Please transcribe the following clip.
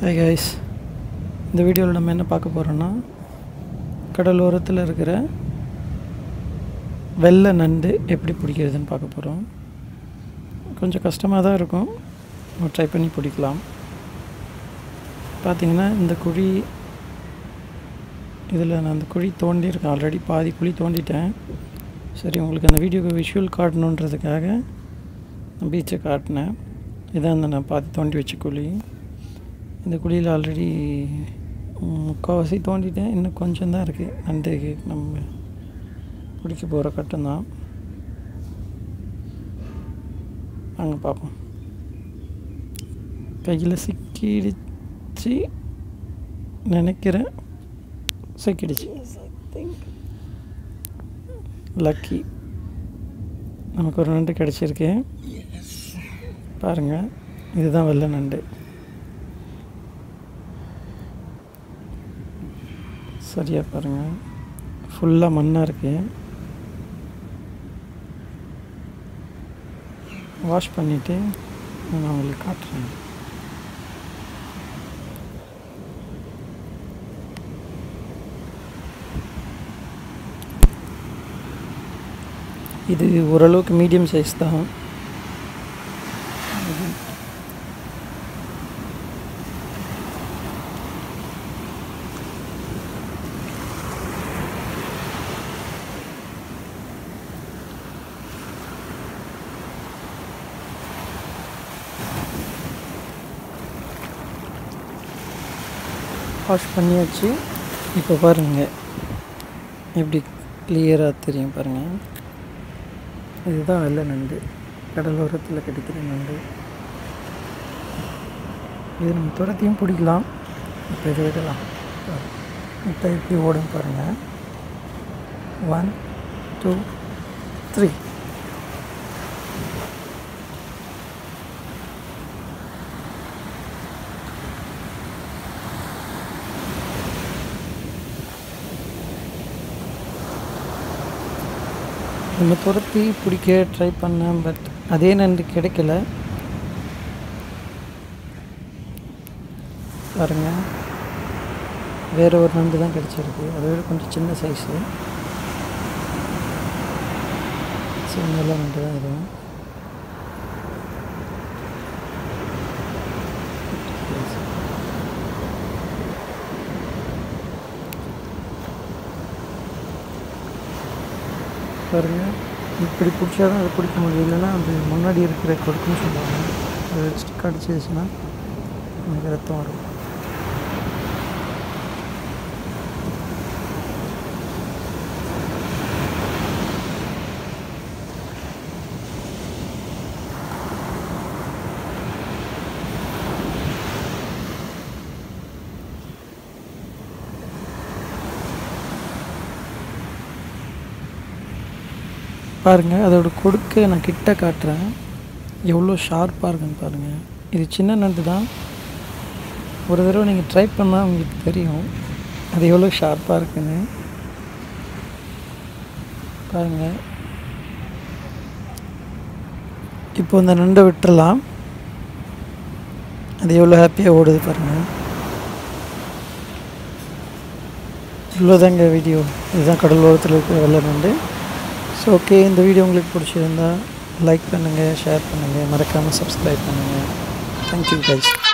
hi guys இந்த வீடியோவில் நம்ம என்ன பார்க்க போகிறோன்னா கடலோரத்தில் இருக்கிற வெள்ளை நண்டு எப்படி பிடிக்கிறதுன்னு பார்க்க போகிறோம் கொஞ்சம் கஷ்டமாக தான் இருக்கும் ட்ரை பண்ணி பிடிக்கலாம் பார்த்தீங்கன்னா இந்த குழி இதில் நான் அந்த குழி தோண்டியிருக்கேன் ஆல்ரெடி பாதி குழி தோண்டிட்டேன் சரி உங்களுக்கு அந்த வீடியோக்கு விஷுவல் காட்டணுன்றதுக்காக நான் பீச்சை காட்டினேன் இதான் அந்த நான் பாதி தோண்டி வச்ச குழி இந்த குழியில் ஆல்ரெடி முக்கால்வாசி தோண்டிட்டேன் இன்னும் கொஞ்சம் தான் இருக்குது நண்டுக்கு நம்ம பிடிக்க போகிற கட்டம் தான் அங்கே பார்ப்போம் கையில் சிக்கிடுச்சு நினைக்கிறேன் சிக்கிடுச்சு லக்கி நமக்கு ஒரு நண்டு கிடச்சிருக்கு பாருங்கள் இதுதான் வெள்ளை நண்டு சரியாக பாருங்கள் ஃபுல்லாக மண்ணாக இருக்கு வாஷ் பண்ணிவிட்டு நான் உங்களுக்கு காட்டுறேன் இது ஓரளவுக்கு மீடியம் சைஸ் தான் வாஷ் பண்ணியாச்சு இப்போ பாருங்கள் எப்படி கிளியராக தெரியும் பாருங்கள் இதுதான் வெள்ளை நண்டு கடலோரத்தில் கிடைக்கிற நண்டு இது நம்ம துரத்தியும் பிடிக்கலாம் இப்போ இதை விடலாம் இப்போ எப்படி ஓடும் பாருங்கள் ஒன் டூ த்ரீ நம்ம துரத்தி பிடிக்க ட்ரை பண்ணேன் பட் அதே நண்டு கிடைக்கல பாருங்க வேற ஒரு நண்டு தான் கிடைச்சிருக்கு அதை விட கொஞ்சம் சின்ன சைஸு சரி நல்ல நண்டு தான் இதுவும் பாருங்க இப்படி பிடிச்சா தான் அதை பிடிக்க முடியும் இல்லைன்னா அது முன்னாடி இருக்கிற கொடுக்குன்னு சொல்லுவாங்க அது ஸ்டிக் அடிச்சிருச்சுன்னா எனக்கு ரத்தம் வரும் பாருங்கள் அதோட கொடுக்க நான் கிட்ட காட்டுறேன் எவ்வளோ ஷார்ப்பாக இருக்குன்னு பாருங்கள் இது சின்ன நண்டு தான் ஒரு தடவை நீங்கள் ட்ரை பண்ணால் உங்களுக்கு தெரியும் அது எவ்வளோ ஷார்ப்பாக இருக்குன்னு பாருங்கள் இப்போ இந்த நண்டை விட்டுறலாம் அது எவ்வளோ ஹாப்பியாக ஓடுது பாருங்கள் இவ்வளோதாங்க வீடியோ இதுதான் கடலோரத்தில் இருக்கிற வெள்ளை நண்டு ஸோ ஓகே இந்த வீடியோ உங்களுக்கு பிடிச்சிருந்தா லைக் பண்ணுங்கள் ஷேர் பண்ணுங்கள் மறக்காமல் சப்ஸ்கிரைப் பண்ணுங்கள் தேங்க்யூ கைஸ்